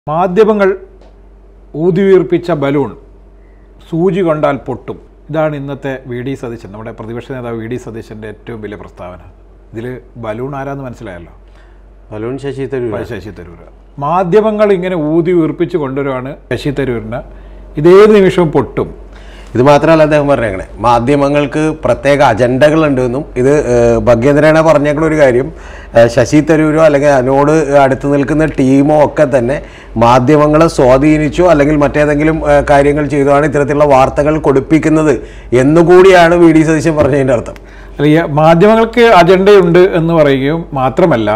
മാധ്യമങ്ങൾ ഊതിവീർപ്പിച്ച ബലൂൺ സൂചി കൊണ്ടാൽ പൊട്ടും ഇതാണ് ഇന്നത്തെ വി ഡി സതീശൻ നമ്മുടെ പ്രതിപക്ഷ നേതാവ് വി ഡി സതീശൻ്റെ ഏറ്റവും വലിയ പ്രസ്താവന ഇതിൽ ബലൂൺ ആരാന്ന് മനസ്സിലായല്ലോ ബലൂൺ ശശി തരൂർ ശശി തരൂർ മാധ്യമങ്ങൾ ഇങ്ങനെ ഊതി വീർപ്പിച്ച് കൊണ്ടുവരുവാണ് ശശി തരൂരിന് ഇതേത് നിമിഷവും പൊട്ടും ഇത് മാത്രമല്ല അദ്ദേഹം പറഞ്ഞേക്കണേ മാധ്യമങ്ങൾക്ക് പ്രത്യേക അജണ്ടകളുണ്ടെന്നും ഇത് ഏഹ്, ഭഗ്യേന്ദ്രേണ പറഞ്ഞേക്കുന്ന ഒരു കാര്യം ഏഹ്, ശശി തരൂരോ അല്ലെങ്കിൽ അതിനോട് അടുത്ത് നിൽക്കുന്ന ടീമോ ഒക്കെ തന്നെ മാധ്യമങ്ങളെ സ്വാധീനിച്ചോ അല്ലെങ്കിൽ മറ്റേതെങ്കിലും ഏഹ്, കാര്യങ്ങൾ ചെയ്തതാണ് ഇത്തരത്തിലുള്ള വാർത്തകൾ കൊടുപ്പിക്കുന്നത് എന്നുകൂടിയാണ് വി ഡി സതീശൻ പറഞ്ഞതിൻ്റെ അർത്ഥം അല്ല, ഈ മാധ്യമങ്ങൾക്ക് അജണ്ടയുണ്ട് എന്ന് പറയുകയും മാത്രമല്ല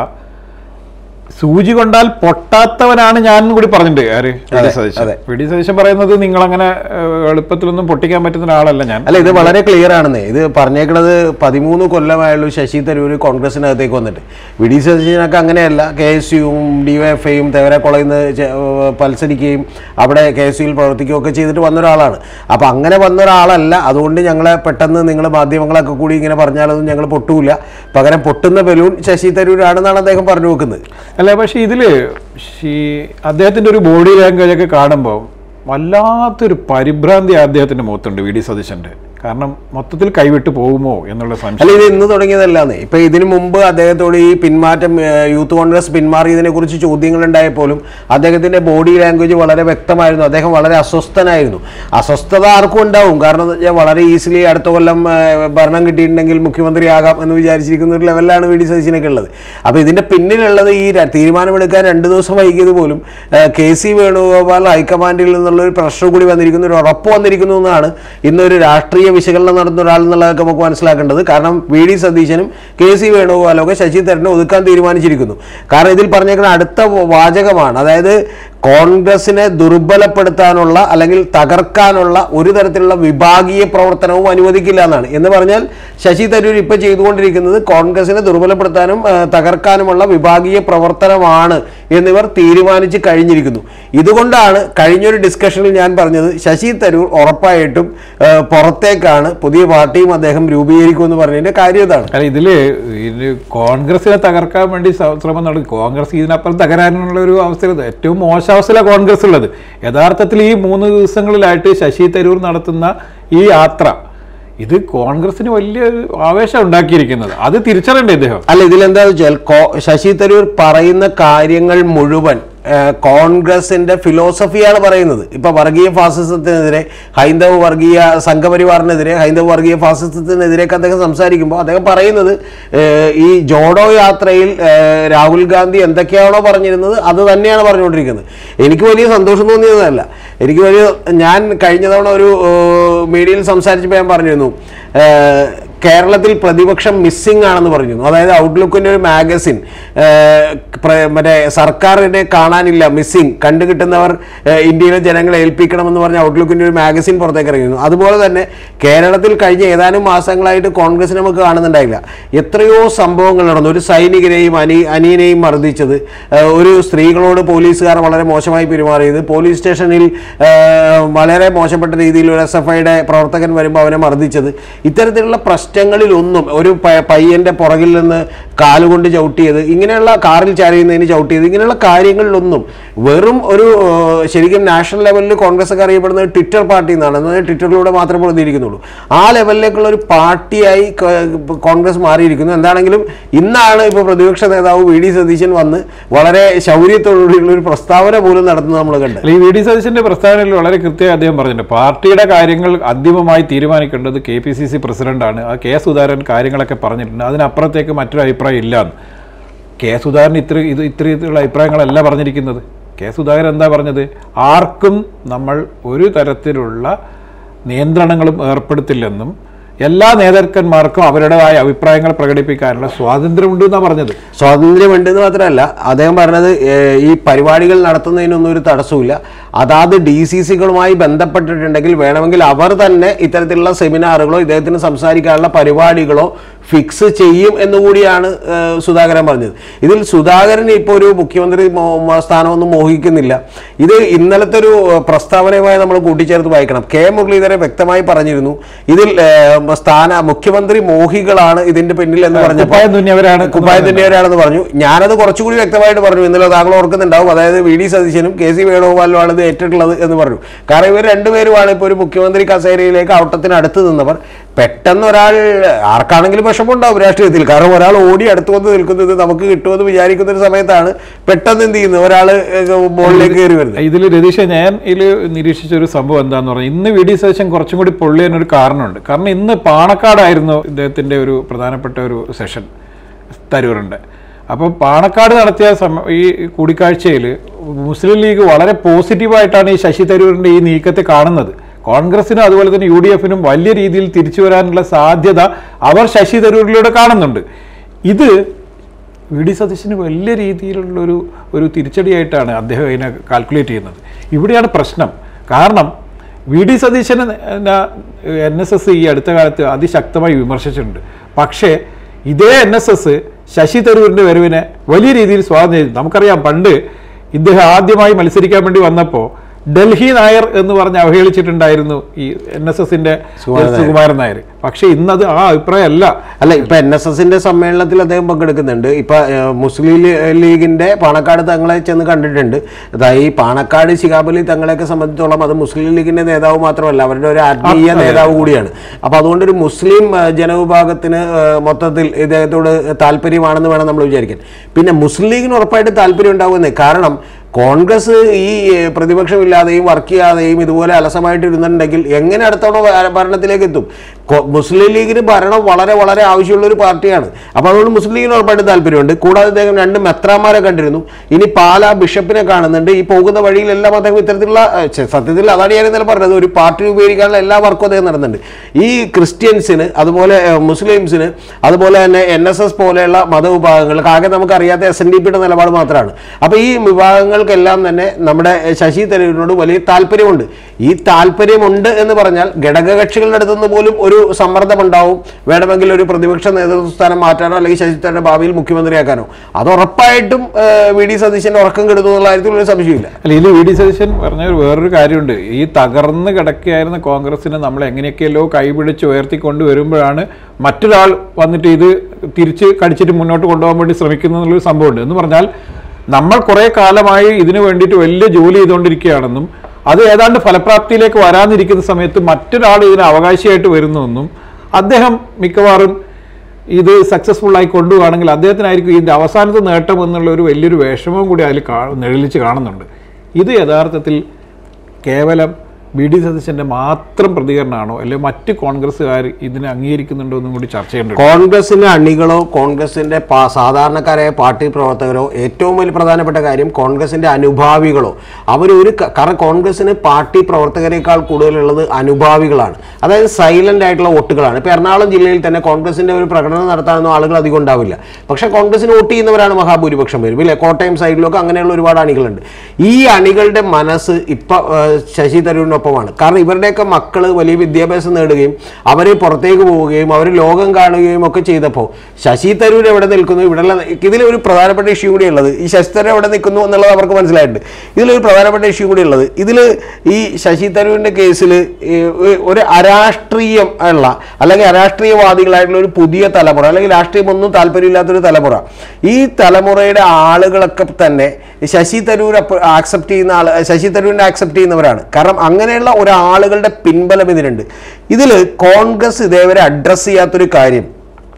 സൂചി കൊണ്ടാൽ പൊട്ടാത്തവനാണ് ഞാൻ കൂടി പറഞ്ഞിട്ടുണ്ട് ആര് വി ഡി സതീശൻ അതെ. വി ഡി സതീശൻ പറയുന്നത് നിങ്ങളങ്ങനെ ഏഹ്, എളുപ്പത്തിലൊന്നും പൊട്ടിക്കാൻ പറ്റുന്ന ഒരാളല്ല ഞാൻ അല്ല ഇത് വളരെ ക്ലിയർ ആണെന്നേ ഇത് പറഞ്ഞേക്കണത് പതിമൂന്ന് കൊല്ലമായുള്ളൂ ശശി തരൂർ കോൺഗ്രസിനകത്തേക്ക് വന്നിട്ട് വി ഡി സതീശനൊക്കെ അങ്ങനെയല്ല കെ എസ് യുവും ഡിവൈഎഫ്ഐയും തേവര കോളേജിൽ നിന്ന് ചെ- ഏർ പത്സരിക്കുകയും അവിടെ കെ എസ് യുയിൽ പ്രവർത്തിക്കുകയും ഒക്കെ ചെയ്തിട്ട് വന്ന ഒരാളാണ് അപ്പോൾ അങ്ങനെ വന്ന ഒരാളല്ല അതുകൊണ്ട് ഞങ്ങളെ പെട്ടെന്ന് നിങ്ങൾ മാധ്യമങ്ങളൊക്കെ കൂടി ഇങ്ങനെ പറഞ്ഞാലൊന്നും ഞങ്ങൾ പൊട്ടൂല പകരം പൊട്ടുന്ന ബലൂൺ ശശി തരൂരാണെന്നാണ് അദ്ദേഹം പറഞ്ഞു വെക്കുന്നത് അല്ല പക്ഷെ ഇതില് ഈ അദ്ദേഹത്തിന്റെ ഒരു ബോഡി ലാംഗ്വേജ് ഒക്കെ കാണുമ്പോൾ വല്ലാത്തൊരു പരിഭ്രാന്തി അദ്ദേഹത്തിന്റെ മുഖത്തുണ്ട് വി ഡി സതീശന്റെ കാരണം മൊത്തത്തിൽ കൈവിട്ട് പോകുമോ എന്നുള്ള സംശയം അല്ല ഇത് ഇന്ന് തുടങ്ങിയതല്ലാന്നേ ഇപ്പൊ ഇതിനു മുമ്പ് അദ്ദേഹത്തോട് ഈ പിന്മാറ്റം ഏഹ്, യൂത്ത് കോൺഗ്രസ് പിന്മാറിയതിനെ കുറിച്ച് ചോദ്യങ്ങൾ ഉണ്ടായപ്പോലും അദ്ദേഹത്തിന്റെ ബോഡി ലാംഗ്വേജ് വളരെ വ്യക്തമായിരുന്നു അദ്ദേഹം വളരെ അസ്വസ്ഥനായിരുന്നു അസ്വസ്ഥത ആർക്കും ഉണ്ടാവും കാരണം എന്താ വെച്ചാൽ വളരെ ഈസിലി അടുത്ത കൊല്ലം ഏഹ്, ഭരണം കിട്ടിയിട്ടുണ്ടെങ്കിൽ മുഖ്യമന്ത്രിയാകാം എന്ന് വിചാരിച്ചിരിക്കുന്ന ഒരു ലെവലിലാണ് വി ഡി സതീശനൊക്കെ ഉള്ളത് അപ്പോൾ ഇതിന്റെ പിന്നിലുള്ളത് ഈ ര- തീരുമാനമെടുക്കാൻ രണ്ട് ദിവസം വൈകിയത് പോലും ഏഹ്, കെ സി വേണുഗോപാൽ ഹൈക്കമാൻഡിൽ നിന്നുള്ള ഒരു പ്രഷർ കൂടി വന്നിരിക്കുന്നു ഒരു ഉറപ്പ് വന്നിരിക്കുന്നു എന്നാണ് ഇന്നൊരു രാഷ്ട്രീയ വിശകലനം നടത്തുന്ന ഒരാൾ എന്നുള്ളതൊക്കെ നമുക്ക് മനസ്സിലാക്കേണ്ടത് കാരണം വി ഡി സതീശനും കെ സി വേണുഗോപാലും ഒക്കെ ശശി തരൂരിനെ ഒതുക്കാൻ തീരുമാനിച്ചിരിക്കുന്നു കാരണം ഇതിൽ പറഞ്ഞേക്കുന്ന അടുത്ത വാചകമാണ് അതായത് കോൺഗ്രസിനെ ദുർബലപ്പെടുത്താനുള്ള അല്ലെങ്കിൽ തകർക്കാനുള്ള ഒരു തരത്തിലുള്ള വിഭാഗീയ പ്രവർത്തനവും അനുവദിക്കില്ല എന്നാണ് എന്ന് പറഞ്ഞാൽ ശശി തരൂർ ഇപ്പോൾ ചെയ്തുകൊണ്ടിരിക്കുന്നത് കോൺഗ്രസിനെ ദുർബലപ്പെടുത്താനും ആ, തകർക്കാനുമുള്ള വിഭാഗീയ പ്രവർത്തനമാണ് എന്നിവർ തീരുമാനിച്ച് കഴിഞ്ഞിരിക്കുന്നു ഇതുകൊണ്ടാണ് കഴിഞ്ഞൊരു ഡിസ്കഷനിൽ ഞാൻ പറഞ്ഞത് ശശി തരൂർ ഉറപ്പായിട്ടും ആ, പുറത്തേക്കാണ് പുതിയ പാർട്ടിയും അദ്ദേഹം രൂപീകരിക്കുമെന്ന് പറഞ്ഞതിന്റെ കാര്യം ഇതാണ് അല്ല ഇതില് ഇത് കോൺഗ്രസിനെ തകർക്കാൻ വേണ്ടി സ- ശ്രമം നടക്കും കോൺഗ്രസ് ഇതിനപ്പുറം തകരാനുള്ള ഒരു അവസ്ഥയിൽ ഏറ്റവും മോശം അവസ്ഥയിലാണ് കോൺഗ്രസ് ഉള്ളത് യഥാർത്ഥത്തിൽ ഈ മൂന്ന് ദിവസങ്ങളിലായിട്ട് ശശി തരൂർ നടത്തുന്ന ഈ യാത്ര ഇത് കോൺഗ്രസിന് വലിയ ആവേശം ഉണ്ടാക്കിയിരിക്കുന്നത് അത് തിരിച്ചറിയണ്ടേ ഇദ്ദേഹം അല്ല ഇതിലെന്താ വെച്ചാൽ കോ- ശശി തരൂർ പറയുന്ന കാര്യങ്ങൾ മുഴുവൻ ആ, കോൺഗ്രസിന്റെ ഫിലോസഫിയാണ് പറയുന്നത് ഇപ്പൊ വർഗീയ ഫാസിസത്തിനെതിരെ ഹൈന്ദവ വർഗീയ സംഘപരിവാറിനെതിരെ ഹൈന്ദവ വർഗീയ ഫാസിസത്തിനെതിരെയൊക്കെ അദ്ദേഹം സംസാരിക്കുമ്പോൾ അദ്ദേഹം പറയുന്നത് ഏ, ഈ ജോഡോ യാത്രയിൽ ഏ, രാഹുൽ ഗാന്ധി എന്തൊക്കെയാണോ പറഞ്ഞിരുന്നത് അത് തന്നെയാണ് പറഞ്ഞുകൊണ്ടിരിക്കുന്നത് എനിക്ക് വലിയ സന്തോഷം തോന്നിയതല്ല എനിക്ക് വലിയ ഞാൻ കഴിഞ്ഞ തവണ ഒരു ഏ, മീഡിയയിൽ സംസാരിച്ചപ്പോൾ ഞാൻ പറഞ്ഞിരുന്നു ഏ, കേരളത്തിൽ പ്രതിപക്ഷം മിസ്സിംഗ് ആണെന്ന് പറഞ്ഞിരുന്നു അതായത് ഔട്ട്ലുക്കിൻ്റെ ഒരു മാഗസിൻ മറ്റേ സർക്കാരിനെ കാണാനില്ല മിസ്സിംഗ് കണ്ടുകിട്ടുന്നവർ ഏഹ്, ഇന്ത്യയിലെ ജനങ്ങളെ ഏൽപ്പിക്കണമെന്ന് പറഞ്ഞ ഔട്ട്ലുക്കിൻ്റെ ഒരു മാഗസിൻ പുറത്തേക്ക് ഇറങ്ങിയിരുന്നു അതുപോലെ തന്നെ കേരളത്തിൽ കഴിഞ്ഞ ഏതാനും മാസങ്ങളായിട്ട് കോൺഗ്രസിനെ നമുക്ക് കാണുന്നുണ്ടായില്ല എത്രയോ സംഭവങ്ങൾ നടന്നു ഒരു സൈനികരെയും അനി അനിയനെയും മർദ്ദിച്ചത് ഏഹ്, ഒരു സ്ത്രീകളോട് പോലീസുകാർ വളരെ മോശമായി പെരുമാറിയത് പോലീസ് സ്റ്റേഷനിൽ ഏഹ്, വളരെ മോശപ്പെട്ട രീതിയിൽ ഒരു എസ് എഫ് ഐയുടെ പ്രവർത്തകൻ വരുമ്പോൾ അവനെ മർദ്ദിച്ചത് ഇത്തരത്തിലുള്ള പ്രശ്നങ്ങളിലൊന്നും ഒരു പ- പയ്യന്റെ പുറകിൽ നിന്ന് കാലുകൊണ്ട് ചവിട്ടിയത് ഇങ്ങനെയുള്ള കാറിൽ ചാരിയുന്നതിന് ചവിട്ടിയത് ഇങ്ങനെയുള്ള കാര്യങ്ങളിലൊന്നും വെറും ഒരു ഏഹ്, ശരിക്കും നാഷണൽ ലെവലിൽ കോൺഗ്രസ് ഒക്കെ അറിയപ്പെടുന്നത് ട്വിറ്റർ പാർട്ടി എന്നാണ് എന്നാൽ ട്വിറ്ററിലൂടെ മാത്രമേ പ്രതികരിക്കുന്നുള്ളൂ ആ ലെവലിലേക്കുള്ള ഒരു പാർട്ടിയായി ക- കോൺഗ്രസ് മാറിയിരിക്കുന്നു എന്താണെങ്കിലും ഇന്നാണ് ഇപ്പോൾ പ്രതിപക്ഷ നേതാവ് വി ഡി സതീശൻ വന്ന് വളരെ ശൗര്യത്തോടുകൂടിയുള്ള ഒരു പ്രസ്താവന പോലും നടത്തുന്നത് നമ്മൾ കണ്ടത് അല്ല, ഈ വി ഡി സതീശന്റെ പ്രസ്താവനയിൽ വളരെ കൃത്യമായി അദ്ദേഹം പറഞ്ഞിട്ടുണ്ട് പാർട്ടിയുടെ കാര്യങ്ങൾ അന്തിമമായി തീരുമാനിക്കേണ്ടത് കെ പി സി സി പ്രസിഡന്റാണ് ആ കെ സുധാകരൻ കാര്യങ്ങളൊക്കെ പറഞ്ഞിട്ടുണ്ട് അതിനപ്പുറത്തേക്ക് മറ്റൊരു അഭിപ്രായം ഇല്ലാന്ന് കെ സുധാകരൻ ഇത്ര ഇത് ഇത്തരത്തിലുള്ള അഭിപ്രായങ്ങളല്ല പറഞ്ഞിരിക്കുന്നത് കെ സുധാകരൻ എന്താ പറഞ്ഞത് ആർക്കും നമ്മൾ ഒരു തരത്തിലുള്ള നിയന്ത്രണങ്ങളും ഏർപ്പെടുത്തില്ലെന്നും എല്ലാ നേതാക്കന്മാർക്കും അവരുടേതായ അഭിപ്രായങ്ങൾ പ്രകടിപ്പിക്കാനുള്ള സ്വാതന്ത്ര്യമുണ്ട് എന്നാണ് പറഞ്ഞത് സ്വാതന്ത്ര്യമുണ്ടെന്ന് മാത്രമല്ല അദ്ദേഹം പറഞ്ഞത് ഏഹ്, ഈ പരിപാടികൾ നടത്തുന്നതിനൊന്നും ഒരു തടസ്സമില്ല അതാത് ഡി സി സികളുമായി ബന്ധപ്പെട്ടിട്ടുണ്ടെങ്കിൽ വേണമെങ്കിൽ അവർ തന്നെ ഇത്തരത്തിലുള്ള സെമിനാറുകളോ ഇദ്ദേഹത്തിന് സംസാരിക്കാനുള്ള പരിപാടികളോ ഫിക്സ് ചെയ്യും എന്നുകൂടിയാണ് ഏഹ്, സുധാകരൻ പറഞ്ഞത് ഇതിൽ സുധാകരൻ ഇപ്പോൾ ഒരു മുഖ്യമന്ത്രി മോ- മോ- സ്ഥാനമൊന്നും മോഹിക്കുന്നില്ല ഇത് ഇന്നലത്തെ ഒരു ഏഹ്, പ്രസ്താവനയുമായി നമ്മൾ കൂട്ടിച്ചേർത്ത് വായിക്കണം കെ മുരളീധരൻ വ്യക്തമായി പറഞ്ഞിരുന്നു ഇതിൽ ഏഹ്, സ്ഥാന മുഖ്യമന്ത്രി മോഹികളാണ് ഇതിന്റെ പിന്നിൽ എന്ന് പറഞ്ഞപ്പോൾ കുപ്പായം തുന്നിയവരാണ് കുപ്പായം തുന്നിയവരാണെന്ന് പറഞ്ഞു ഞാനത് കുറച്ചുകൂടി വ്യക്തമായിട്ട് പറഞ്ഞു ഇന്നലെ താങ്കൾ ഓർക്കുന്നുണ്ടാവും അതായത് വി ഡി സതീശനും കെ സി വേണുഗോപാലുമാണ് ഇത് ഏറ്റിട്ടുള്ളത് എന്ന് പറഞ്ഞു കാരണം ഇവർ രണ്ടുപേരുമാണ് ഇപ്പോൾ ഒരു മുഖ്യമന്ത്രി കസേരയിലേക്ക് ഔട്ടത്തിന് അടുത്ത് നിന്നവർ പെട്ടെന്ന് ഒരാൾ ആർക്കാണെങ്കിലും വിഷമമുണ്ടാവും രാഷ്ട്രീയത്തിൽ കാരണം ഒരാൾ ഓടി അടുത്ത് വന്ന് നിൽക്കുന്നത് നമുക്ക് കിട്ടുമെന്ന് വിചാരിക്കുന്ന ഒരു സമയത്താണ് പെട്ടെന്ന് എന്ത് ചെയ്യുന്നത് ഒരാൾ മുകളിലേക്ക് കയറി വരുന്നത് ഇതിൽ രതീഷ ഞാൻ ഇതിൽ നിരീക്ഷിച്ച ഒരു സംഭവം എന്താന്ന് പറഞ്ഞാൽ ഇന്ന് വി ഡി സതീശൻ കുറച്ചും കൂടി പൊള്ളിയാനൊരു കാരണമുണ്ട് കാരണം ഇന്ന് പാണക്കാടായിരുന്നു ഇദ്ദേഹത്തിന്റെ ഒരു പ്രധാനപ്പെട്ട ഒരു സെഷൻ തരൂറിന്റെ അപ്പോൾ പാണക്കാട് നടത്തിയ സമ ഈ കൂടിക്കാഴ്ചയിൽ മുസ്ലിം ലീഗ് വളരെ പോസിറ്റീവായിട്ടാണ് ഈ ശശി തരൂരിന്റെ ഈ നീക്കത്തെ കാണുന്നത് കോൺഗ്രസിനും അതുപോലെ തന്നെ യു ഡി എഫിനും വലിയ രീതിയിൽ തിരിച്ചു വരാനുള്ള സാധ്യത അവർ ശശി തരൂരിലൂടെ കാണുന്നുണ്ട് ഇത് വി ഡി സതീശന് വലിയ രീതിയിലുള്ളൊരു ഒരു തിരിച്ചടിയായിട്ടാണ് അദ്ദേഹം ഇതിനെ കാൽക്കുലേറ്റ് ചെയ്യുന്നത് ഇവിടെയാണ് പ്രശ്നം കാരണം വി ഡി സതീശനെ എൻ എസ് എസ് ഈ അടുത്ത കാലത്ത് അതിശക്തമായി വിമർശിച്ചിട്ടുണ്ട് പക്ഷേ ഇതേ എൻ എസ് എസ് ശശി തരൂരിൻ്റെ വരവിനെ വലിയ രീതിയിൽ സ്വാഗതം ചെയ്തു നമുക്കറിയാം പണ്ട് ഇദ്ദേഹം ആദ്യമായി മത്സരിക്കാൻ വേണ്ടി വന്നപ്പോൾ ഡൽഹി നായർ എന്ന് പറഞ്ഞ് അവഹേളിച്ചിട്ടുണ്ടായിരുന്നു ഈ എൻ എസ് എസിന്റെ സുകുമാരൻ നായർ പക്ഷേ ഇന്നത് ആ അഭിപ്രായമല്ല അല്ല ഇപ്പൊ എൻ എസ് എസിന്റെ സമ്മേളനത്തിൽ അദ്ദേഹം പങ്കെടുക്കുന്നുണ്ട് ഇപ്പൊ ഏഹ്, മുസ്ലിം ലീ- ലീഗിന്റെ പാണക്കാട് തങ്ങളെ ചെന്ന് കണ്ടിട്ടുണ്ട് അതായത് ഈ പാണക്കാട് ശിഖാബലി തങ്ങളെയൊക്കെ സംബന്ധിച്ചോളം അത് മുസ്ലിം ലീഗിന്റെ നേതാവ് മാത്രമല്ല അവരുടെ ഒരു ആത്മീയ നേതാവ് കൂടിയാണ് അപ്പൊ അതുകൊണ്ട് ഒരു മുസ്ലിം ഏഹ്, ജനവിഭാഗത്തിന് ഏഹ്, മൊത്തത്തിൽ ഇദ്ദേഹത്തോട് താല്പര്യമാണെന്ന് വേണം നമ്മൾ വിചാരിക്കാൻ പിന്നെ മുസ്ലിം ലീഗിന് ഉറപ്പായിട്ട് താല്പര്യം ഉണ്ടാവുന്നേ കാരണം കോൺഗ്രസ് ഈ ഏഹ്, പ്രതിപക്ഷമില്ലാതെയും വർക്ക് ചെയ്യാതെയും ഇതുപോലെ അലസമായിട്ട് ഇരുന്നുണ്ടെങ്കിൽ എങ്ങനെ അടുത്തവണ ഭ- ഭരണത്തിലേക്ക് എത്തും കൊ- മുസ്ലിം ലീഗിന് ഭരണം വളരെ വളരെ ആവശ്യമുള്ള ഒരു പാർട്ടിയാണ് അപ്പോൾ അതുകൊണ്ട് മുസ്ലിം ലീഗിന് ഉറപ്പായിട്ട് താല്പര്യമുണ്ട് കൂടാതെ അദ്ദേഹം രണ്ട് മെത്രാമാരെ കണ്ടിരുന്നു ഇനി പാലാ ബിഷപ്പിനെ കാണുന്നുണ്ട് ഈ പോകുന്ന വഴിയിലെല്ലാം അദ്ദേഹം ഇത്തരത്തിലുള്ള ഏഹ്, ഛെ, സത്യത്തിൽ അതാണ് ഞാൻ ഇന്നലെ പറഞ്ഞത് ഒരു പാർട്ടി രൂപീകരിക്കാനുള്ള എല്ലാ വർക്കും അദ്ദേഹം നടന്നുണ്ട് ഈ ക്രിസ്ത്യൻസിന് അതുപോലെ ഏഹ്, മുസ്ലിംസിന് അതുപോലെ തന്നെ എൻ എസ് എസ് പോലെയുള്ള മതവിഭാഗങ്ങൾക്ക് ആകെ നമുക്ക് അറിയാത്ത എസ് എൻ ഡി പിയുടെ നിലപാട് മാത്രമാണ് അപ്പോൾ ഈ വിഭാഗങ്ങൾക്കെല്ലാം തന്നെ നമ്മുടെ ഏഹ്, ശശി തരൂരിനോട് വലിയ താല്പര്യമുണ്ട് ഈ താല്പര്യമുണ്ട് എന്ന് പറഞ്ഞാൽ ഘടകകക്ഷികളുടെ അടുത്തുനിന്ന് പോലും ഒരു സമ്മർദ്ദം ഉണ്ടാവും വേണമെങ്കിൽ ഒരു പ്രതിപക്ഷ നേതൃത്വ സ്ഥാനം മാറ്റാനോ അല്ലെങ്കിൽ ശശി തരൂരിന്റെ ഭാവിയിൽ മുഖ്യമന്ത്രിയാക്കാനോ അത് ഉറപ്പായിട്ടും ഏഹ്, വി ഡി സതീശന്റെ ഉറക്കം കെടുത്തു എന്നുള്ള കാര്യത്തിൽ ഒരു സംശയമില്ല അല്ല ഇതിൽ വി ഡി സതീശൻ പറഞ്ഞ ഒരു വേറൊരു കാര്യമുണ്ട് ഈ തകർന്ന് കിടക്കുകയായിരുന്ന കോൺഗ്രസിനെ നമ്മൾ എങ്ങനെയൊക്കെയല്ലോ കൈപിടിച്ച് ഉയർത്തിക്കൊണ്ട് വരുമ്പോഴാണ് മറ്റൊരാൾ വന്നിട്ട് ഇത് തിരിച്ച് കടിച്ചിട്ട് മുന്നോട്ട് കൊണ്ടുപോകാൻ വേണ്ടി ശ്രമിക്കുന്നു എന്നുള്ളൊരു സംഭവമുണ്ട് എന്ന് പറഞ്ഞാൽ നമ്മൾ കുറേ കാലമായി ഇതിനു വേണ്ടിയിട്ട് വലിയ ജോലി ചെയ്തുകൊണ്ടിരിക്കുകയാണെന്നും അത് ഏതാണ്ട് ഫലപ്രാപ്തിയിലേക്ക് വരാനിരിക്കുന്ന സമയത്ത് മറ്റൊരാൾ ഇതിന് അവകാശിയായിട്ട് വരുന്നുവെന്നും അദ്ദേഹം മിക്കവാറും ഇത് സക്സസ്ഫുൾ ആയി കൊണ്ടുപോവുകയാണെങ്കിൽ അദ്ദേഹത്തിനായിരിക്കും ഇതിൻ്റെ അവസാനത്തെ നേട്ടം എന്നുള്ള ഒരു വലിയൊരു വിഷമവും കൂടി അതിൽ കാ നിഴലിച്ച് കാണുന്നുണ്ട് ഇത് യഥാർത്ഥത്തിൽ കേവലം ബി ഡി സതീശൻ്റെ മാത്രം പ്രതികരണമാണോ അല്ലെങ്കിൽ മറ്റ് കോൺഗ്രസ്സുകാർ ഇതിനെ അംഗീകരിക്കുന്നുണ്ടോ എന്നും കൂടി ചർച്ച ചെയ്യേണ്ടത് കോൺഗ്രസിന്റെ അണികളോ കോൺഗ്രസിന്റെ പാ- സാധാരണക്കാരായ പാർട്ടി പ്രവർത്തകരോ ഏറ്റവും വലിയ പ്രധാനപ്പെട്ട കാര്യം കോൺഗ്രസിന്റെ അനുഭാവികളോ അവർ ഒരു ക- കാരണം കോൺഗ്രസിന് പാർട്ടി പ്രവർത്തകരെക്കാൾ കൂടുതലുള്ളത് അനുഭാവികളാണ് അതായത് സൈലന്റ് ആയിട്ടുള്ള വോട്ടുകളാണ് ഇപ്പൊ എറണാകുളം ജില്ലയിൽ തന്നെ കോൺഗ്രസിന്റെ ഒരു പ്രകടനം നടത്താനൊന്നും ആളുകൾ അധികം ഉണ്ടാവില്ല പക്ഷെ കോൺഗ്രസിന് വോട്ട് ചെയ്യുന്നവരാണ് മഹാഭൂരിപക്ഷം പേരും ഇല്ലേ കോട്ടയം സൈഡിലൊക്കെ അങ്ങനെയുള്ള ഒരുപാട് അണികളുണ്ട് ഈ അണികളുടെ മനസ്സ് ഇപ്പൊ ഏഹ്, ശശി തരൂരിനൊപ്പമാണ് കാരണം ഇവരുടെയൊക്കെ മക്കള് വലിയ വിദ്യാഭ്യാസം നേടുകയും അവർ പുറത്തേക്ക് പോവുകയും അവർ ലോകം കാണുകയും ഒക്കെ ചെയ്തപ്പോൾ ശശി തരൂർ എവിടെ നിൽക്കുന്നു ഇവിടെയുള്ള ഇതിൽ ഒരു പ്രധാനപ്പെട്ട ഇഷ്യൂ കൂടി ഉള്ളത് ഈ ശശി തരൂർ എവിടെ നിൽക്കുന്നു എന്നുള്ളത് അവർക്ക് മനസ്സിലായിട്ടുണ്ട് ഇതിലൊരു പ്രധാനപ്പെട്ട ഇഷ്യൂ കൂടി ഉള്ളത് ഇതിൽ ഈ ശശി തരൂരിന്റെ കേസിൽ ഒരു അരാഷ്ട്രീയം ഉള്ള അല്ലെങ്കിൽ അരാഷ്ട്രീയവാദികളായിട്ടുള്ള ഒരു പുതിയ തലമുറ അല്ലെങ്കിൽ രാഷ്ട്രീയം ഒന്നും താല്പര്യമില്ലാത്തൊരു തലമുറ ഈ തലമുറയുടെ ആളുകളൊക്കെ തന്നെ ശശി തരൂർ ആക്സെപ്റ്റ് ചെയ്യുന്ന ആൾ ശശി തരൂരിനെ ആക്സെപ്റ്റ് ചെയ്യുന്നവരാണ് കാരണം അങ്ങനെയുള്ള ഒരാളുകളുടെ പിൻബലം ഇതിനുണ്ട് ഇതിൽ കോൺഗ്രസ് ഇതേവരെ അഡ്രസ്സ് ചെയ്യാത്തൊരു കാര്യം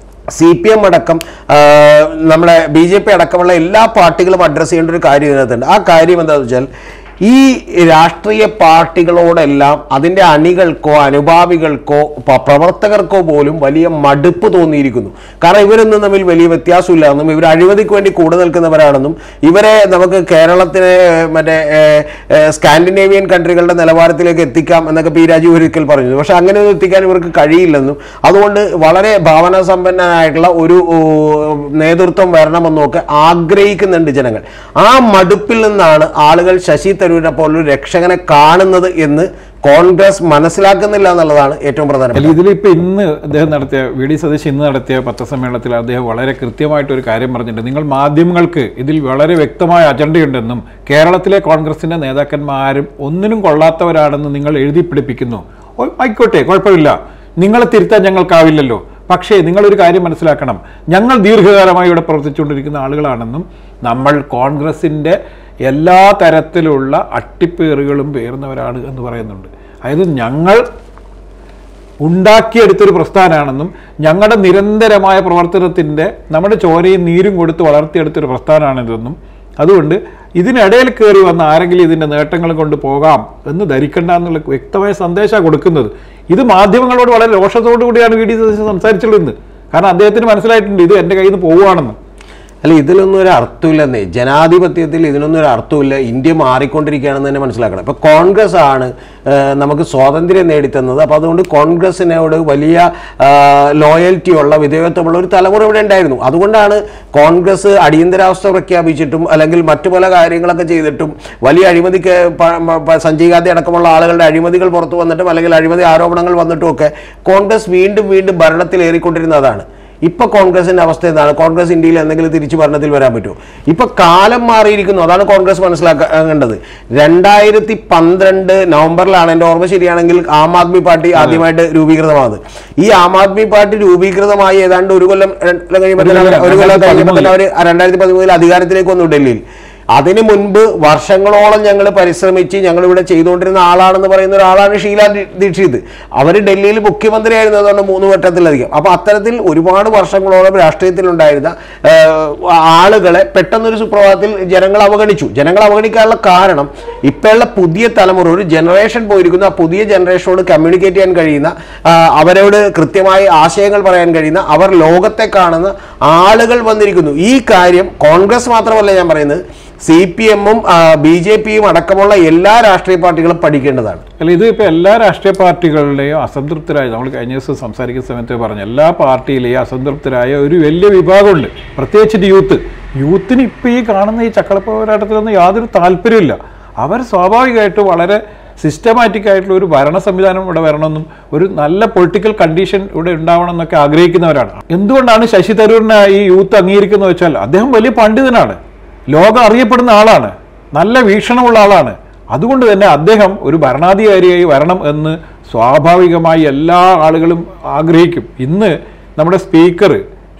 സി പി എം അടക്കം ആ, നമ്മുടെ ബി ജെ പി അടക്കമുള്ള എല്ലാ പാർട്ടികളും അഡ്രസ്സ് ചെയ്യേണ്ട ഒരു കാര്യം ഇതിനകത്തുണ്ട് ആ കാര്യം എന്താണെന്ന് വെച്ചാൽ ഈ രാഷ്ട്രീയ പാർട്ടികളോടെല്ലാം അതിൻ്റെ അണികൾക്കോ അനുഭാവികൾക്കോ പ- പ്രവർത്തകർക്കോ പോലും വലിയ മടുപ്പ് തോന്നിയിരിക്കുന്നു കാരണം ഇവരൊന്നും തമ്മിൽ വലിയ വ്യത്യാസമില്ല എന്നും ഇവർ അഴിമതിക്ക് വേണ്ടി കൂടെ നിൽക്കുന്നവരാണെന്നും ഇവരെ നമുക്ക് കേരളത്തിലെ ഏഹ്, മറ്റേ ഏഹ്, ഏഹ്, സ്കാൻഡിനേവിയൻ കൺട്രികളുടെ നിലവാരത്തിലേക്ക് എത്തിക്കാം എന്നൊക്കെ പി രാജീവ് ഒരിക്കൽ പറഞ്ഞു പക്ഷെ അങ്ങനെ ഒന്നും എത്തിക്കാൻ ഇവർക്ക് കഴിയില്ലെന്നും അതുകൊണ്ട് വളരെ ഭാവനാസമ്പന്നനായിട്ടുള്ള ഒരു ഓ, നേതൃത്വം വരണമെന്നൊക്കെ ആഗ്രഹിക്കുന്നുണ്ട് ജനങ്ങൾ ആ മടുപ്പിൽ നിന്നാണ് ആളുകൾ ശശി തരൂർ തരൂരിനെ പോലൊരു രക്ഷകനെ കാണുന്നത് എന്ന് കോൺഗ്രസ് മനസ്സിലാക്കുന്നില്ല എന്നുള്ളതാണ് ഏറ്റവും പ്രധാനം അല്ല ഇതിലിപ്പോൾ ഇന്ന് അദ്ദേഹം നടത്തിയ വി ഡി സതീശ് ഇന്ന് നടത്തിയ പത്രസമ്മേളനത്തിൽ അദ്ദേഹം വളരെ കൃത്യമായിട്ടൊരു കാര്യം പറഞ്ഞിട്ടുണ്ട് നിങ്ങൾ മാധ്യമങ്ങൾക്ക് ഇതിൽ വളരെ വ്യക്തമായ അജണ്ടയുണ്ടെന്നും കേരളത്തിലെ കോൺഗ്രസിന്റെ നേതാക്കന്മാരും ഒന്നിനും കൊള്ളാത്തവരാണെന്ന് നിങ്ങൾ എഴുതി പിടിപ്പിക്കുന്നു ഓ, ആയിക്കോട്ടെ കുഴപ്പമില്ല നിങ്ങളെ തിരുത്താൻ ഞങ്ങൾക്കാവില്ലല്ലോ പക്ഷേ നിങ്ങളൊരു കാര്യം മനസ്സിലാക്കണം ഞങ്ങൾ ദീർഘകാലമായി ഇവിടെ പ്രവർത്തിച്ചുകൊണ്ടിരിക്കുന്ന ആളുകളാണെന്നും നമ്മൾ കോൺഗ്രസിൻ്റെ എല്ലാ തരത്തിലുള്ള അട്ടിപ്പേറുകളും പേറുന്നവരാണ് എന്ന് പറയുന്നുണ്ട് അതായത് ഞങ്ങൾ ഉണ്ടാക്കിയെടുത്തൊരു പ്രസ്ഥാനമാണെന്നും ഞങ്ങളുടെ നിരന്തരമായ പ്രവർത്തനത്തിൻ്റെ നമ്മുടെ ചോരയും നീരും കൊടുത്ത് വളർത്തിയെടുത്തൊരു പ്രസ്ഥാനമാണിതെന്നും അതുകൊണ്ട് ഇതിനിടയിൽ കയറി വന്ന ആരെങ്കിലും ഇതിൻ്റെ നേട്ടങ്ങൾ കൊണ്ട് പോകാം എന്ന് ധരിക്കണ്ട എന്നുള്ള വ്യക്തമായ സന്ദേശമാണ് കൊടുക്കുന്നത് ഇത് മാധ്യമങ്ങളോട് വളരെ രോഷത്തോടു കൂടിയാണ് വി ഡി സതീശൻ സംസാരിച്ചുള്ളത് കാരണം അദ്ദേഹത്തിന് മനസ്സിലായിട്ടുണ്ട് ഇത് എൻ്റെ കയ്യിൽ നിന്ന് പോവുകയാണെന്ന് അല്ല ഇതിലൊന്നും ഒരു അർത്ഥമില്ലെന്നേ ജനാധിപത്യത്തിൽ ഇതിനൊന്നും ഒരു അർത്ഥമില്ല ഇന്ത്യ മാറിക്കൊണ്ടിരിക്കുകയാണെന്ന് തന്നെ മനസ്സിലാക്കണം ഇപ്പൊ കോൺഗ്രസ് ആണ് ആ, നമുക്ക് സ്വാതന്ത്ര്യം നേടിത്തന്നത് അപ്പൊ അതുകൊണ്ട് കോൺഗ്രസിനോട് വലിയ ലോയൽറ്റി ഉള്ള വിധേയത്വമുള്ള ഒരു തലമുറ ഇവിടെ ഉണ്ടായിരുന്നു അതുകൊണ്ടാണ് കോൺഗ്രസ് അടിയന്തരാവസ്ഥ പ്രഖ്യാപിച്ചിട്ടും അല്ലെങ്കിൽ മറ്റു പല കാര്യങ്ങളൊക്കെ ചെയ്തിട്ടും വലിയ അഴിമതിക്ക് പ- മ- പ- സഞ്ജയ് ഗാന്ധി അടക്കമുള്ള ആളുകളുടെ അഴിമതികൾ പുറത്തു വന്നിട്ടും അല്ലെങ്കിൽ അഴിമതി ആരോപണങ്ങൾ വന്നിട്ടും ഒക്കെ കോൺഗ്രസ് വീണ്ടും വീണ്ടും ഭരണത്തിലേറിക്കൊണ്ടിരുന്നതാണ് ഇപ്പൊ കോൺഗ്രസിന്റെ അവസ്ഥ എന്താണ് കോൺഗ്രസ് ഇന്ത്യയിൽ എന്തെങ്കിലും തിരിച്ചു ഭരണത്തിൽ വരാൻ പറ്റുമോ ഇപ്പൊ കാലം മാറിയിരിക്കുന്നു അതാണ് കോൺഗ്രസ് മനസ്സിലാക്കേണ്ടത് രണ്ടായിരത്തി പന്ത്രണ്ട് നവംബറിലാണ് എന്റെ ഓർമ്മ ശരിയാണെങ്കിൽ ആം ആദ്മി പാർട്ടി ആദ്യമായിട്ട് രൂപീകൃതമാകുന്നത് ഈ ആം ആദ്മി പാർട്ടി രൂപീകൃതമായി ഏതാണ്ട് ഒരു കൊല്ലം രണ്ട് കൊല്ലം കഴിയുമ്പോൾ തന്നെ അവര്- ഒരു കൊല്ലം കഴിഞ്ഞപ്പോൾ തന്നെ അവർ രണ്ടായിരത്തി പതിമൂന്നിൽ അധികാരത്തിലേക്ക് വന്നു ഡൽഹിയിൽ അതിനു മുൻപ് വർഷങ്ങളോളം ഞങ്ങൾ പരിശ്രമിച്ച് ഞങ്ങൾ ഇവിടെ ചെയ്തുകൊണ്ടിരുന്ന ആളാണെന്ന് പറയുന്ന ഒരാളാണ് ഷീല ദി- ദീക്ഷിത് അവർ ഡൽഹിയിൽ മുഖ്യമന്ത്രിയായിരുന്നു അതുകൊണ്ട് മൂന്ന് വട്ടത്തിലധികം അപ്പൊ അത്തരത്തിൽ ഒരുപാട് വർഷങ്ങളോളം രാഷ്ട്രീയത്തിലുണ്ടായിരുന്ന ഏഹ്, ആളുകളെ പെട്ടെന്നൊരു സുപ്രഭാതത്തിൽ ജനങ്ങൾ അവഗണിച്ചു ജനങ്ങൾ അവഗണിക്കാനുള്ള കാരണം ഇപ്പോഴുള്ള പുതിയ തലമുറ ഒരു ജനറേഷൻ പോയിരിക്കുന്നു ആ പുതിയ ജനറേഷനോട് കമ്മ്യൂണിക്കേറ്റ് ചെയ്യാൻ കഴിയുന്ന ആ, അവരോട് കൃത്യമായി ആശയങ്ങൾ പറയാൻ കഴിയുന്ന അവർ ലോകത്തെ കാണുന്ന ആളുകൾ വന്നിരിക്കുന്നു ഈ കാര്യം കോൺഗ്രസ് മാത്രമല്ല ഞാൻ പറയുന്നത് സി പി എമ്മും ബി ജെ പിയും അടക്കമുള്ള എല്ലാ രാഷ്ട്രീയ പാർട്ടികളും പഠിക്കേണ്ടതാണ് അല്ല ഇത് ഇപ്പോൾ എല്ലാ രാഷ്ട്രീയ പാർട്ടികളുടെയും അസംതൃപ്തരായ നമ്മൾ കഴിഞ്ഞ ദിവസം സംസാരിക്കുന്ന സമയത്ത് പറഞ്ഞു എല്ലാ പാർട്ടിയിലെയും അസംതൃപ്തരായ ഒരു വലിയ വിഭാഗമുണ്ട് പ്രത്യേകിച്ചിട്ട് യൂത്ത് യൂത്തിന് ഇപ്പോൾ ഈ കാണുന്ന ഈ ചക്കളപ്പ പോരാട്ടത്തിലൊന്നും യാതൊരു താല്പര്യമില്ല അവർ സ്വാഭാവികമായിട്ടും വളരെ സിസ്റ്റമാറ്റിക് ആയിട്ടുള്ള ഒരു ഭരണ സംവിധാനം ഇവിടെ വരണമെന്നും ഒരു നല്ല പൊളിറ്റിക്കൽ കണ്ടീഷൻ ഇവിടെ ഉണ്ടാവണം എന്നൊക്കെ ആഗ്രഹിക്കുന്നവരാണ് എന്തുകൊണ്ടാണ് ശശി തരൂരിനെ ഈ യൂത്ത് അംഗീകരിക്കുന്നത് വെച്ചാൽ അദ്ദേഹം വലിയ പണ്ഡിതനാണ് ലോകം അറിയപ്പെടുന്ന ആളാണ് നല്ല വീക്ഷണമുള്ള ആളാണ് അതുകൊണ്ട് തന്നെ അദ്ദേഹം ഒരു ഭരണാധികാരിയായി വരണം എന്ന് സ്വാഭാവികമായി എല്ലാ ആളുകളും ആഗ്രഹിക്കും ഇന്ന് നമ്മുടെ സ്പീക്കർ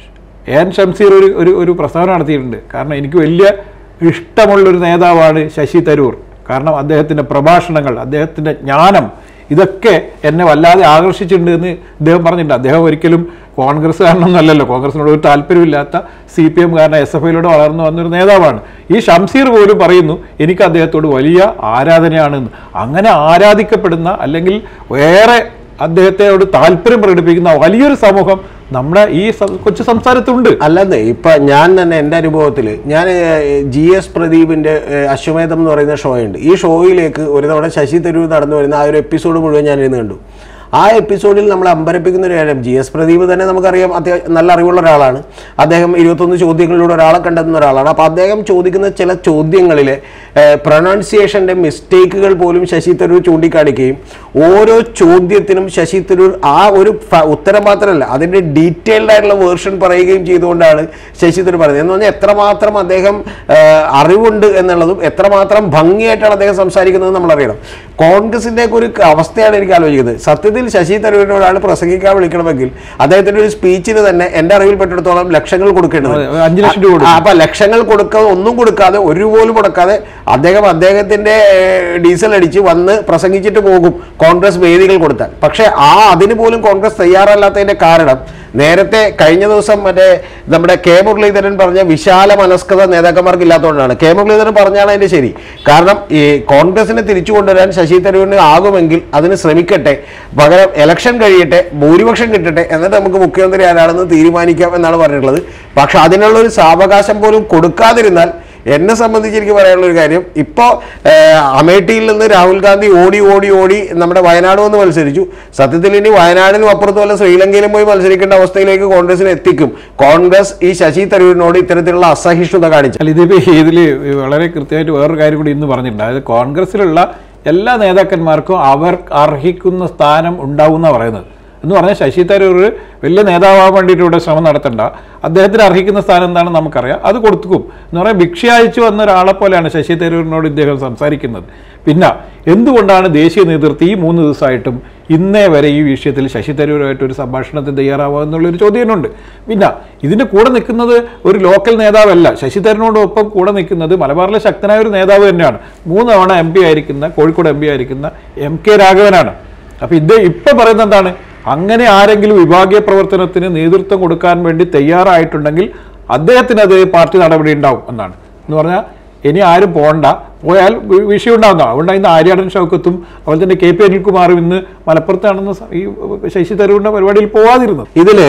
എൻ ഷംസീർ ഒരു ഒരു ഒരു പ്രസ്താവന നടത്തിയിട്ടുണ്ട് കാരണം എനിക്ക് വലിയ ഇഷ്ടമുള്ളൊരു നേതാവാണ് ശശി തരൂർ കാരണം അദ്ദേഹത്തിൻ്റെ പ്രഭാഷണങ്ങൾ അദ്ദേഹത്തിൻ്റെ ജ്ഞാനം ഇതൊക്കെ എന്നെ വല്ലാതെ ആകർഷിച്ചിട്ടുണ്ട് എന്ന് അദ്ദേഹം പറഞ്ഞിട്ടുണ്ട് അദ്ദേഹം ഒരിക്കലും കോൺഗ്രസ്സുകാരനൊന്നുമല്ലല്ലോ കോൺഗ്രസിനോട് ഒരു താല്പര്യമില്ലാത്ത സി പി എം കാരന എസ് എഫ് ഐയിലൂടെ വളർന്നു വന്നൊരു നേതാവാണ് ഈ ഷംസീർ പോലും പറയുന്നു എനിക്ക് അദ്ദേഹത്തോട് വലിയ ആരാധനയാണെന്ന് അങ്ങനെ ആരാധിക്കപ്പെടുന്ന അല്ലെങ്കിൽ വേറെ അദ്ദേഹത്തോട് താല്പര്യം പ്രകടിപ്പിക്കുന്ന വലിയൊരു സമൂഹം നമ്മുടെ ഈ സം- കൊച്ചു സംസ്ഥാനത്തുണ്ട് അല്ലെന്നേ ഇപ്പൊ ഞാൻ തന്നെ എൻ്റെ അനുഭവത്തിൽ ഞാൻ ജി എസ് പ്രദീപിന്റെ ഏഹ്, അശ്വമേധം എന്ന് പറയുന്ന ഷോ ഉണ്ട് ഈ ഷോയിലേക്ക് ഒരു തവണ ശശി തരൂർ നടന്നു വരുന്ന ആ ഒരു എപ്പിസോഡ് മുഴുവൻ ഞാൻ ഇരുന്ന് കണ്ടു ആ എപ്പിസോഡിൽ നമ്മൾ അമ്പരപ്പിക്കുന്ന ഒരു കാര്യം ജി എസ് പ്രദീപ് തന്നെ നമുക്കറിയാം അത്യാവശ്യം നല്ല അറിവുള്ള ഒരാളാണ് അദ്ദേഹം ഇരുപത്തൊന്ന് ചോദ്യങ്ങളിലൂടെ ഒരാളെ കണ്ടെത്തുന്ന ഒരാളാണ് അപ്പോൾ അദ്ദേഹം ചോദിക്കുന്ന ചില ചോദ്യങ്ങളിലെ പ്രൊനൗൺസിയേഷൻ്റെ മിസ്റ്റേക്കുകൾ പോലും ശശി തരൂർ ചൂണ്ടിക്കാണിക്കുകയും ഓരോ ചോദ്യത്തിനും ശശി തരൂർ ആ ഒരു ഫ- ഉത്തരം മാത്രമല്ല അതിൻ്റെ ഡീറ്റെയിൽഡ് ആയിട്ടുള്ള വേർഷൻ പറയുകയും ചെയ്തുകൊണ്ടാണ് ശശി തരൂർ പറയുന്നത് എന്ന് പറഞ്ഞാൽ എത്രമാത്രം അദ്ദേഹം ആ, അറിവുണ്ട് എന്നുള്ളതും എത്രമാത്രം ഭംഗിയായിട്ടാണ് അദ്ദേഹം സംസാരിക്കുന്നത് നമ്മൾ അറിയണം കോൺഗ്രസിൻ്റെ ഒക്കെ ഒരു അവസ്ഥയാണ് എനിക്ക് ആലോചിക്കുന്നത് സത്യത്തിൽ ശശി തരൂരിനെ ഒരാൾ പ്രസംഗിക്കാൻ വിളിക്കണമെങ്കിൽ അദ്ദേഹത്തിന്റെ ഒരു സ്പീച്ചിന് തന്നെ എൻ്റെ അറിവിൽപ്പെട്ടിടത്തോളം ലക്ഷങ്ങൾ കൊടുക്കേണ്ടത് അതെ, അഞ്ച് ലക്ഷം രൂപ കൊടുക്കും. അപ്പൊ ലക്ഷങ്ങൾ കൊടുക്കാതെ ഒന്നും കൊടുക്കാതെ ഒരു രൂപ പോലും കൊടുക്കാതെ അദ്ദേഹം അദ്ദേഹത്തിന്റെ ഏഹ്, ഡീസൽ അടിച്ച് വന്ന് പ്രസംഗിച്ചിട്ട് പോകും കോൺഗ്രസ് വേദികൾ കൊടുത്താൽ പക്ഷേ ആ അതിന് പോലും കോൺഗ്രസ് തയ്യാറല്ലാത്തതിന്റെ കാരണം നേരത്തെ കഴിഞ്ഞ ദിവസം മറ്റേ നമ്മുടെ കെ മുരളീധരൻ പറഞ്ഞ വിശാല മനസ്കത നേതാക്കന്മാർക്ക് ഇല്ലാത്തതുകൊണ്ടാണ് കെ മുരളീധരൻ പറഞ്ഞാണ് അതിന്റെ ശരി കാരണം ഈ കോൺഗ്രസിനെ തിരിച്ചു കൊണ്ടുവരാൻ ശശി തരൂരിന് ആകുമെങ്കിൽ അതിന് ശ്രമിക്കട്ടെ പകരം ഇലക്ഷൻ കഴിയട്ടെ ഭൂരിപക്ഷം കിട്ടട്ടെ എന്നിട്ട് നമുക്ക് മുഖ്യമന്ത്രി ആരാണെന്ന് തീരുമാനിക്കാം എന്നാണ് പറഞ്ഞിട്ടുള്ളത് പക്ഷെ അതിനുള്ള ഒരു സാവകാശം പോലും കൊടുക്കാതിരുന്നാൽ എന്നെ സംബന്ധിച്ച് എനിക്ക് പറയാനുള്ള ഒരു കാര്യം ഇപ്പോൾ അമേഠിയിൽ നിന്ന് രാഹുൽ ഗാന്ധി ഓടി ഓടി ഓടി നമ്മുടെ വയനാട് വന്ന് മത്സരിച്ചു സത്യത്തിൽ ഇനി വയനാടിനും അപ്പുറത്തും വല്ല ശ്രീലങ്കയിലും പോയി മത്സരിക്കേണ്ട അവസ്ഥയിലേക്ക് കോൺഗ്രസിനെ എത്തിക്കും കോൺഗ്രസ് ഈ ശശി തരൂരിനോട് ഇത്തരത്തിലുള്ള അസഹിഷ്ണുത കാണിച്ചു അല്ല ഇതിപ്പോൾ ഇതിൽ വളരെ കൃത്യമായിട്ട് വേറൊരു കാര്യം കൂടി ഇന്ന് പറഞ്ഞിട്ടുണ്ട് അതായത് കോൺഗ്രസിലുള്ള എല്ലാ നേതാക്കന്മാർക്കും അവർ അർഹിക്കുന്ന സ്ഥാനം ഉണ്ടാവും പറയുന്നത് എന്ന് പറഞ്ഞാൽ ശശി തരൂർ വലിയ നേതാവാൻ വേണ്ടിയിട്ട് ഇവിടെ ശ്രമം നടത്തണ്ട അദ്ദേഹത്തിന് അർഹിക്കുന്ന സ്ഥാനം എന്താണെന്ന് നമുക്കറിയാം അത് കൊടുക്കും എന്ന് പറയാൻ ഭിക്ഷ അയച്ചു വന്ന ഒരാളെ പോലെയാണ് ശശി തരൂരിനോട് ഇദ്ദേഹം സംസാരിക്കുന്നത് പിന്നെ എന്തുകൊണ്ടാണ് ദേശീയ നേതൃത്വം ഈ മൂന്ന് ദിവസമായിട്ടും ഇന്നേ വരെ ഈ വിഷയത്തിൽ ശശി തരൂരുമായിട്ട് ഒരു സംഭാഷണത്തിന് തയ്യാറാവുക എന്നുള്ളൊരു ചോദ്യമുണ്ട് പിന്നെ ഇതിൻ്റെ കൂടെ നിൽക്കുന്നത് ഒരു ലോക്കൽ നേതാവല്ല ശശി തരൂരിനോടൊപ്പം കൂടെ നിൽക്കുന്നത് മലബാറിലെ ശക്തനായ ഒരു നേതാവ് തന്നെയാണ് മൂന്ന് തവണ എം പി ആയിരിക്കുന്ന കോഴിക്കോട് എം പി ആയിരിക്കുന്ന എം കെ രാഘവനാണ് അപ്പോൾ ഇത് ഇപ്പം പറയുന്നത് എന്താണ് അങ്ങനെ ആരെങ്കിലും വിഭാഗീയ പ്രവർത്തനത്തിന് നേതൃത്വം കൊടുക്കാൻ വേണ്ടി തയ്യാറായിട്ടുണ്ടെങ്കിൽ അദ്ദേഹത്തിന് അത് പാർട്ടി നടപടി ഉണ്ടാവും എന്നാണ് എന്ന് പറഞ്ഞാൽ ഇനി ആരും പോകണ്ട പോയാൽ വി- വിഷയം ഉണ്ടാകുന്നതാണ് അതുകൊണ്ട് ഇന്ന് ആര്യാടൻ ഷൗക്കത്തും അതുപോലെ തന്നെ കെ പി അനിൽകുമാറും ഇന്ന് മലപ്പുറത്താണെന്ന് സ- ഈ ശശി തരൂരിന്റെ പരിപാടിയിൽ പോവാതിരുന്നത് ഇതിൽ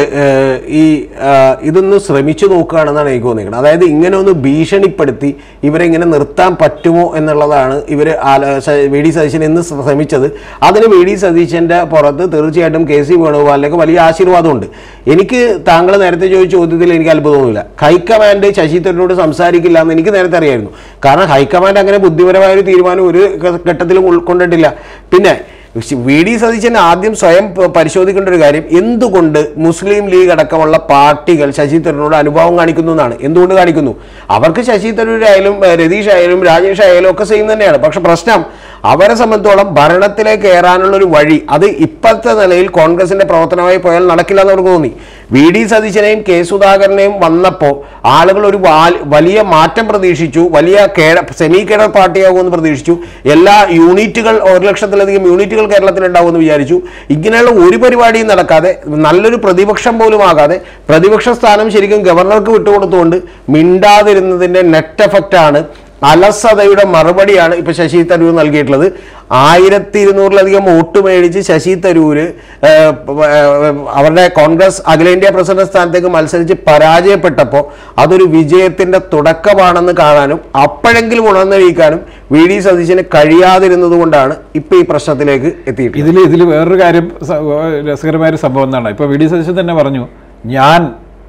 ഈ ആ, ഇതൊന്ന് ശ്രമിച്ചു നോക്കുകയാണെന്നാണ് എനിക്ക് തോന്നിക്കുന്നത് അതായത് ഇങ്ങനെ ഒന്ന് ഭീഷണിപ്പെടുത്തി ഇവരെ ഇങ്ങനെ നിർത്താൻ പറ്റുമോ എന്നുള്ളതാണ് ഇവർ വി ഡി സതീശൻ ഇന്ന് ശ്രമിച്ചത് അതിന് വി ഡി സതീശന്റെ പുറത്ത് തീർച്ചയായിട്ടും കെ സി വേണുഗോപാലിനൊക്കെ വലിയ ആശീർവാദമുണ്ട് എനിക്ക് താങ്കൾ നേരത്തെ ചോദിച്ച ചോദ്യത്തിൽ എനിക്ക് അത്ഭുതമൊന്നുമില്ല ഹൈക്കമാൻഡ് ശശി തരൂരിനോട് സംസാരിക്കില്ല എന്ന് എനിക്ക് നേരത്തെ അറിയായിരുന്നു കാരണം ഹൈക്കമാൻഡ് അങ്ങനെ ബുദ്ധിപരമായ ഒരു തീരുമാനം ഒരു ഘട്ടത്തിലും ഉൾക്കൊണ്ടിട്ടില്ല പിന്നെ വി ഡി സതീശൻ ആദ്യം സ്വയം പ- പരിശോധിക്കേണ്ട ഒരു കാര്യം എന്തുകൊണ്ട് മുസ്ലിം ലീഗ് അടക്കമുള്ള പാർട്ടികൾ ശശി തരൂരിനോട് അനുഭാവം കാണിക്കുന്നു എന്നാണ് എന്തുകൊണ്ട് കാണിക്കുന്നു അവർക്ക് ശശി തരൂരായാലും ഏഹ്, രതീഷ് ആയാലും രാജേഷ് ആയാലും ഒക്കെ സെയിം തന്നെയാണ് പക്ഷെ പ്രശ്നം അവരെ സംബന്ധിച്ചോളം ഭരണത്തിലേക്ക് കയറാനുള്ള ഒരു വഴി അത് ഇപ്പോഴത്തെ നിലയിൽ കോൺഗ്രസിന്റെ പ്രവർത്തനമായി പോയാൽ നടക്കില്ല എന്ന് അവർക്ക് തോന്നി വി ഡി സതീശനെയും കെ സുധാകരനെയും വന്നപ്പോൾ ആളുകൾ ഒരു വാൽ- വലിയ മാറ്റം പ്രതീക്ഷിച്ചു വലിയ കേഡ സെമി കേഡർ പാർട്ടിയാകുമെന്ന് പ്രതീക്ഷിച്ചു എല്ലാ യൂണിറ്റുകൾ ഒരു ലക്ഷത്തിലധികം യൂണിറ്റുകൾ കേരളത്തിൽ ഉണ്ടാവുമെന്ന് വിചാരിച്ചു ഇങ്ങനെയുള്ള ഒരു പരിപാടിയും നടക്കാതെ നല്ലൊരു പ്രതിപക്ഷം പോലും ആകാതെ പ്രതിപക്ഷ സ്ഥാനം ശരിക്കും ഗവർണർക്ക് വിട്ടുകൊടുത്തുകൊണ്ട് മിണ്ടാതിരുന്നതിന്റെ നെറ്റ് എഫക്റ്റ് ആണ് അലസതയുടെ മറുപടിയാണ് ഇപ്പൊ ശശി തരൂർ നൽകിയിട്ടുള്ളത് ആയിരത്തി ഇരുന്നൂറിലധികം വോട്ട് മേടിച്ച് ശശി തരൂര് ഏഹ്, ഏഹ്, അവരുടെ കോൺഗ്രസ് അഖിലേന്ത്യാ പ്രസിഡന്റ് സ്ഥാനത്തേക്ക് മത്സരിച്ച് പരാജയപ്പെട്ടപ്പോൾ അതൊരു വിജയത്തിന്റെ തുടക്കമാണെന്ന് കാണാനും അപ്പോഴെങ്കിലും ഉണർന്നിരിക്കാനും വി ഡി സതീശന് കഴിയാതിരുന്നത് കൊണ്ടാണ് ഇപ്പൊ ഈ പ്രശ്നത്തിലേക്ക് എത്തിയിട്ടുള്ളത് ഇതിൽ ഇതിൽ വേറൊരു കാര്യം സ- രസകരമായ ഒരു സംഭവം എന്താണ് ഇപ്പോൾ വി ഡി സതീശൻ തന്നെ പറഞ്ഞു ഞാൻ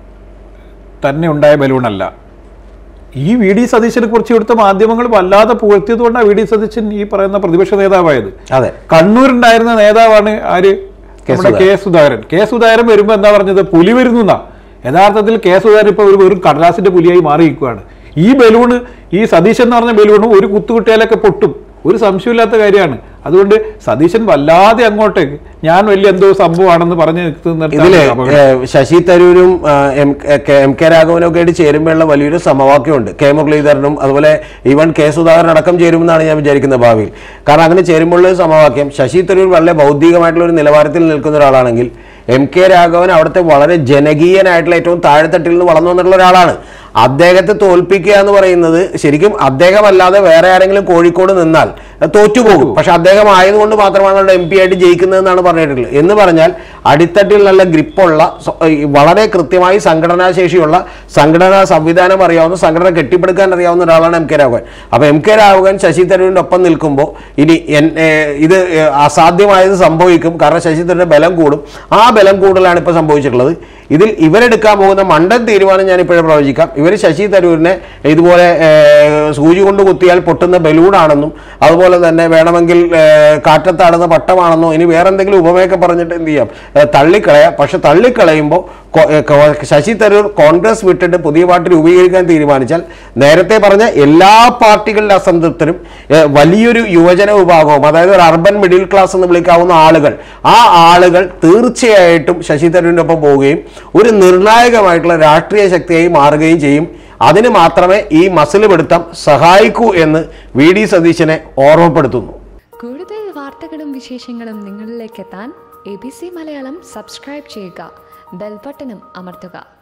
തന്നെ ഉണ്ടായ ബലൂണല്ല ഈ വി ഡി സതീശനെ കുറിച്ച് ഇവിടുത്തെ മാധ്യമങ്ങൾ വല്ലാതെ പുകഴ്ത്തിയത് കൊണ്ടാണ് വി ഡി സതീശൻ ഈ പറയുന്ന പ്രതിപക്ഷ നേതാവായത് അതെ കണ്ണൂരുണ്ടായിരുന്ന നേതാവാണ് ആര് നമ്മുടെ കെ സുധാകരൻ കെ സുധാകരൻ വരുമ്പോൾ എന്താ പറഞ്ഞത് പുലി വരുന്നു എന്നാ യഥാർത്ഥത്തിൽ കെ സുധാകരൻ ഇപ്പോൾ ഒരു വെറും കടലാസിന്റെ പുലിയായി മാറിയിരിക്കുകയാണ് ഈ ബലൂണ് ഈ സതീശൻ എന്ന് പറഞ്ഞ ബലൂണ് ഒരു കുത്തുകുട്ടിയാലൊക്കെ പൊട്ടും ഒരു സംശയമില്ലാത്ത കാര്യമാണ് അതുകൊണ്ട് സതീശൻ വല്ലാതെ അങ്ങോട്ടേക്ക് ഞാൻ വലിയ എന്തോ സംഭവമാണെന്ന് പറഞ്ഞ് നിൽക്കുന്നിടത്താണ് ഇതില് അപകടം. ഏഹ്, ശശി തരൂരും ആ, എം കെ- എം കെ രാഘവനും ഒക്കെ ആയിട്ട് ചേരുമ്പോഴുള്ള വലിയൊരു സമവാക്യമുണ്ട് കെ മുരളീധരനും അതുപോലെ ഈവൻ കെ സുധാകരൻ അടക്കം ചേരുമെന്നാണ് ഞാൻ വിചാരിക്കുന്നത് ഭാവിയിൽ കാരണം അങ്ങനെ ചേരുമ്പോഴുള്ള ഒരു സമവാക്യം ശശി തരൂർ വളരെ ബൗദ്ധികമായിട്ടുള്ള ഒരു നിലവാരത്തിൽ നിൽക്കുന്ന ഒരാളാണെങ്കിൽ എം കെ രാഘവൻ അവിടുത്തെ വളരെ ജനകീയനായിട്ടുള്ള ഏറ്റവും താഴെത്തട്ടിൽ നിന്ന് വളർന്നു വന്നിട്ടുള്ള ഒരാളാണ് അദ്ദേഹത്തെ തോൽപ്പിക്കുക എന്ന് പറയുന്നത് ശരിക്കും അദ്ദേഹമല്ലാതെ വേറെ ആരെങ്കിലും കോഴിക്കോട് നിന്നാൽ അത് തോറ്റുപോകും പക്ഷെ അദ്ദേഹം ആയതുകൊണ്ട് മാത്രമാണ് എം പി ആയിട്ട് ജയിക്കുന്നതെന്നാണ് പറഞ്ഞിട്ടുള്ളത് എന്ന് പറഞ്ഞാൽ അടിത്തട്ടിൽ നല്ല ഗ്രിപ്പുള്ള സ്വ- ഈ വളരെ കൃത്യമായി സംഘടനാ ശേഷിയുള്ള സംഘടനാ സംവിധാനം അറിയാവുന്ന സംഘടന കെട്ടിപ്പടുക്കാൻ അറിയാവുന്ന ഒരാളാണ് എം കെ രാഘവൻ അപ്പൊ എം കെ രാഘവൻ ശശി തരൂരിന്റെ ഒപ്പം നിൽക്കുമ്പോൾ ഇനി എൻ- ഏ, ഇത് ഏ, അസാധ്യമായത് സംഭവിക്കും കാരണം ശശി തരൂരിന്റെ ബലം കൂടും ആ ബലം കൂടുതലാണ് ഇപ്പോൾ സംഭവിച്ചിട്ടുള്ളത് ഇതിൽ ഇവരെടുക്കാൻ പോകുന്ന മണ്ടൻ തീരുമാനം ഞാൻ ഇപ്പോഴേ പ്രവചിക്കാം ഇവർ ശശി തരൂരിനെ ഇതുപോലെ ഏ, സൂചി കൊണ്ട് കുത്തിയാൽ പൊട്ടുന്ന ബലൂണാണെന്നും അതുപോലെ തന്നെ വേണമെങ്കിൽ ഏ, കാറ്റത്താടുന്ന പട്ടമാണെന്നോ ഇനി വേറെ എന്തെങ്കിലും ഉപമയൊക്കെ പറഞ്ഞിട്ട് എന്ത് ചെയ്യാം ഏ, തള്ളിക്കളയാം പക്ഷെ തള്ളിക്കളയുമ്പോൾ കൊ- ഏ, കൊ- ശശി തരൂർ കോൺഗ്രസ് വിട്ടിട്ട് പുതിയ പാർട്ടി രൂപീകരിക്കാൻ തീരുമാനിച്ചാൽ നേരത്തെ പറഞ്ഞ എല്ലാ പാർട്ടികളിലെ അസംതൃപ്തരും ഏ, വലിയൊരു യുവജന വിഭാഗവും അതായത് ഒരു അർബൻ മിഡിൽ ക്ലാസ് എന്ന് വിളിക്കാവുന്ന ആളുകൾ ആ ആളുകൾ തീർച്ചയായിട്ടും ശശി തരൂരിൻ്റെ ഒപ്പം പോവുകയും ഒരു നിർണായകമായിട്ടുള്ള രാഷ്ട്രീയ ശക്തിയായി മാറുകയും ചെയ്യും അതിന് മാത്രമേ ഈ മസിൽ പിടുത്തം സഹായിക്കൂ എന്ന് വി ഡി സതീശനെ ഓർമ്മപ്പെടുത്തുന്നു കൂടുതൽ വാർത്തകളും വിശേഷങ്ങളും നിങ്ങളിലേക്ക് എത്താൻ A B C Malayalam subscribe ചെയ്യുക ബെൽബട്ടനും അമർത്തുക